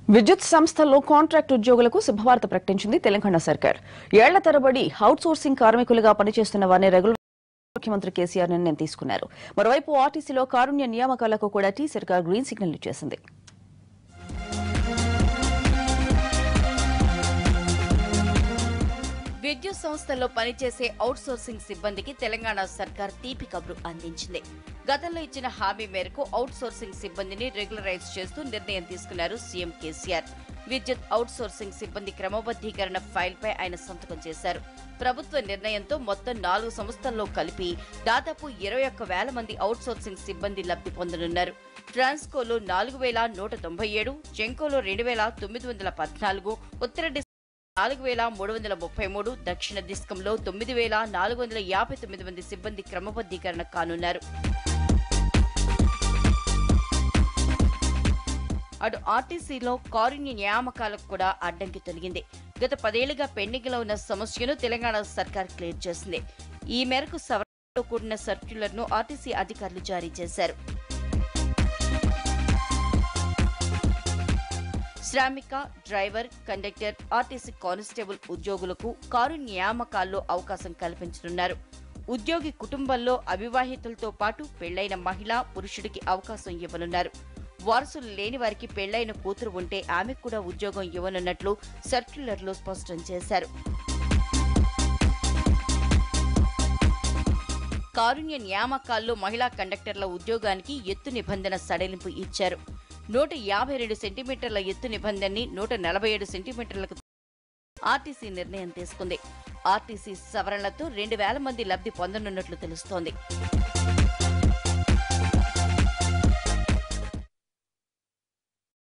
విద్యుత్ సంస్థల్లో కాంట్రాక్ట్ ఉద్యోగులకు శుభవార్త ప్రకటించింది తెలంగాణ సర్కార్ ఏళ్ల తరబడి అవుట్ సోర్సింగ్ కార్మికులుగా పనిచేస్తున్న వారిని రెగ్యులర్ ముఖ్యమంత్రి కేసీఆర్ నిర్ణయం తీసుకున్నారు మరోవైపు ఆర్టీసీలో కారుణ్య నియామకాలకు కూడా టీ సర్కార్ గ్రీన్ సిగ్నల్ ఇచ్చేసింది విద్యుత్ సంస్థల్లో పనిచేసే అవుట్ సోర్సింగ్ సిబ్బందికి తెలంగాణ సర్కార్ తీపి కబురు అందించింది గతంలో ఇచ్చిన హామీ మేరకు అవుట్ సోర్సింగ్ సిబ్బందిని రెగ్యులరైజ్ చేస్తూ నిర్ణయం తీసుకున్నారు సీఎం కేసీఆర్ విద్యుత్ అవుట్ సోర్సింగ్ సిబ్బంది క్రమబద్దీకరణ ఫైల్పై ఆయన సంతకం చేశారు ప్రభుత్వ నిర్ణయంతో మొత్తం నాలుగు సంస్థల్లో కలిపి దాదాపు ఇరవై ఒక్క వేల మంది అవుట్ సోర్సింగ్ సిబ్బంది లబ్ధి పొందనున్నారు ట్రాన్స్కోలో నాలుగు వేల నూట తొంభై ఏడు జెంకోలో రెండు వేల తొమ్మిది వందల పద్నాలుగు ఉత్తర డిస్ నాలుగు వేల మూడు వందల ముప్పై మూడు దక్షిణ డిస్కంలో తొమ్మిది వేల నాలుగు వందల యాభై తొమ్మిది మంది సిబ్బంది క్రమబద్దీకరణ కానున్నారు అటు ఆర్టీసీలో కారుణ్య నియామకాలకు కూడా అడ్డంకి తొలగింది గత పదేళ్లుగా పెండింగ్లో ఉన్న సమస్యను తెలంగాణ సర్కార్ క్లియర్ చేసింది ఈ మేరకు సవరణతో కూడిన సర్క్యులర్ను ఆర్టీసీ అధికారులు జారీ చేశారు శ్రామిక డ్రైవర్ కండక్టర్ ఆర్టీసీ కానిస్టేబుల్ ఉద్యోగులకు కారు నియామకాల్లో అవకాశం కల్పించనున్నారు ఉద్యోగి కుటుంబంలో అవివాహితులతో పాటు పెళ్లైన మహిళ పురుషుడికి అవకాశం ఇవ్వనున్నారు వారసులు లేని వారికి పెళ్లైన కూతురు ఉంటే ఆమెకు కూడా ఉద్యోగం ఇవ్వనున్నట్లు సర్క్యులర్లో స్పష్టం చేశారు కారుణ్య నియామకాల్లో మహిళా కండక్టర్ల ఉద్యోగానికి ఎత్తు నిబంధన సడలింపు ఇచ్చారు నూట యాభై రెండు సెంటీమీటర్ల ఎత్తు నిబంధనని నూట నలభై ఏడు సెంటీమీటర్లకు ఆర్టీసీ నిర్ణయం తీసుకుంది ఆర్టీసీ సవరణలతో రెండు వేల మంది లబ్ధి పొందనున్నట్లు తెలుస్తోంది